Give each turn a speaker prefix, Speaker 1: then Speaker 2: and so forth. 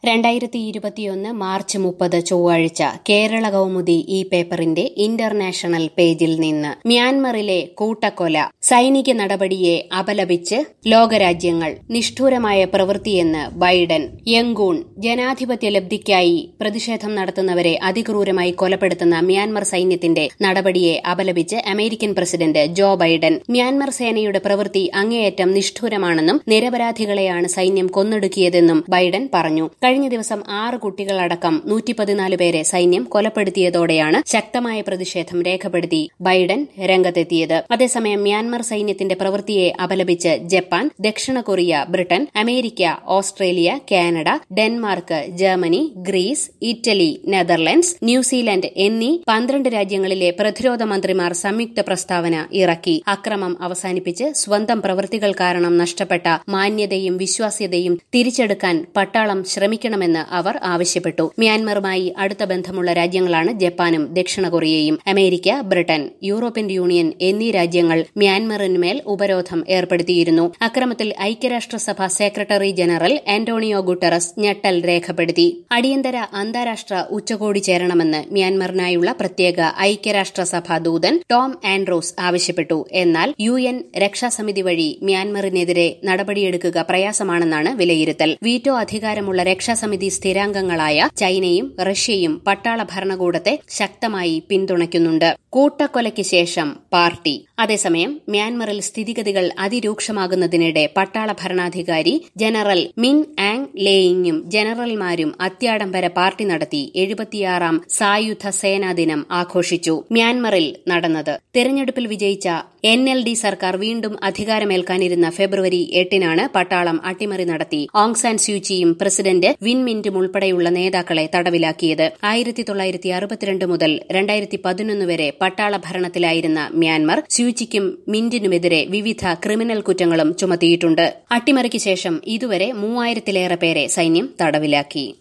Speaker 1: രണ്ടായിരത്തി ഇരുപത്തിയൊന്ന് മാർച്ച് മുപ്പത് ചൊവ്വാഴ്ച കേരള കൗമുദി ഈ പേപ്പറിന്റെ ഇന്റർനാഷണൽ പേജിൽ നിന്ന് മ്യാൻമറിലെ കൂട്ടക്കൊല സൈനിക നടപടിയെ അപലപിച്ച് ലോകരാജ്യങ്ങൾ നിഷ്ഠൂരമായ പ്രവൃത്തിയെന്ന് ബൈഡൻ യങ്കൂൺ ജനാധിപത്യ ലബ്ധിക്കായി പ്രതിഷേധം നടത്തുന്നവരെ അതിക്രൂരമായി കൊലപ്പെടുത്തുന്ന മ്യാൻമർ സൈന്യത്തിന്റെ നടപടിയെ അപലപിച്ച് American president Joe Biden Myanmar സേനയുടെ പ്രവൃത്തി അങ്ങേയറ്റം നിഷ്ഠൂരമാണെന്നും നിരപരാധികളെയാണ് സൈന്യം കൊന്നൊടുക്കിയതെന്നും ബൈഡൻ പറഞ്ഞു കഴിഞ്ഞ ദിവസം ആറ് കുട്ടികളടക്കം നൂറ്റി പതിനാല് പേരെ സൈന്യം കൊലപ്പെടുത്തിയതോടെയാണ് ശക്തമായ പ്രതിഷേധം രേഖപ്പെടുത്തി ബൈഡൻ രംഗത്തെത്തിയത് അതേസമയം മ്യാൻമർ സൈന്യത്തിന്റെ പ്രവൃത്തിയെ അപലപിച്ച് ജപ്പാൻ ദക്ഷിണ Korea Britain America Australia Canada Denmark Germany Greece Italy Netherlands New Zealand എന്നീ പന്ത്രണ്ട് രാജ്യങ്ങളിലെ പ്രതിരോധ മന്ത്രിമാർ സംയുക്ത പ്രസ്താവന ഇറക്കി അക്രമം അവസാനിപ്പിച്ച് സ്വന്തം പ്രവൃത്തികൾ കാരണം നഷ്ടപ്പെട്ട മാന്യതയും വിശ്വാസ്യതയും തിരിച്ചെടുക്കാൻ പട്ടാളം ശ്രമിക്കണമെന്ന് അവർ ആവശ്യപ്പെട്ടു മ്യാൻമറുമായി അടുത്ത ബന്ധമുള്ള രാജ്യങ്ങളാണ് ജപ്പാനും ദക്ഷിണ കൊറിയയും അമേരിക്ക ബ്രിട്ടൻ യൂറോപ്യൻ യൂണിയൻ എന്നീ രാജ്യങ്ങൾ മ്യാൻമറിന്മേൽ ഉപരോധം ഏർപ്പെടുത്തിയിരുന്നു അക്രമത്തിൽ ഐക്യരാഷ്ട്രസഭ സെക്രട്ടറി ജനറൽ ആന്റോണിയോ ഗുട്ടറസ് ഞെട്ടൽ രേഖപ്പെടുത്തി അടിയന്തര അന്താരാഷ്ട്ര ഉച്ചകോടി ചേരണമെന്ന് മ്യാൻമറിനായുള്ള പ്രത്യേക ഐക്യരാഷ്ട്രസഭ ദൂതൻ ടോം ആൻഡ്രോസ് ആവശ്യപ്പെട്ടു എന്നാൽ യു എൻ രക്ഷാസമിതി വഴി മ്യാൻമറിനെതിരെ നടപടിയെടുക്കുക പ്രയാസമാണെന്നാണ് വിലയിരുത്തൽ വീറ്റോ അധികാരമുള്ള രക്ഷാസമിതി സ്ഥിരാംഗങ്ങളായ ചൈനയും റഷ്യയും പട്ടാള ഭരണകൂടത്തെ ശക്തമായി പിന്തുണയ്ക്കുന്നുണ്ട് കൂട്ടക്കൊലയ്ക്ക് ശേഷം പാർട്ടി അതേസമയം മ്യാൻമറിൽ സ്ഥിതിഗതികൾ അതിരൂക്ഷമാകുന്നതിനിടെ പട്ടാള ഭരണാധികാരി ജനറൽ മിൻ ആങ് ലേയിങ്ങും ജനറൽമാരും അത്യാഡംബര പാർട്ടി നടത്തി എഴുപത്തിയാറാം സായുധ സേനാ ദിനം ആഘോഷിച്ചു മ്യാൻമറിൽ നടന്നത് തെരഞ്ഞെടുപ്പിൽ വിജയിച്ച എൻ എൽ ഡി സർക്കാർ വീണ്ടും അധികാരമേൽക്കാനിരുന്ന ഫെബ്രുവരി എട്ടിനാണ് പട്ടാളം അട്ടിമറി നടത്തി ഓങ് സാൻ സ്യൂച്ചിയും പ്രസിഡന്റ് വിൻ മിന്റും ഉൾപ്പെടെയുള്ള നേതാക്കളെ തടവിലാക്കിയത് ആയിരത്തി തൊള്ളായിരത്തി അറുപത്തിരണ്ട് മുതൽ രണ്ടായിരത്തി പതിനൊന്ന് വരെ പട്ടാള ഭരണത്തിലായിരുന്ന മ്യാൻമർ സ്യൂച്ചിക്കും മിന്റിനുമെതിരെ വിവിധ ക്രിമിനൽ കുറ്റങ്ങളും ചുമത്തിയിട്ടുണ്ട് അട്ടിമറിക്ക് ശേഷം ഇതുവരെ മൂവായിരത്തിലേറെ പേരെ സൈന്യം തടവിലാക്കി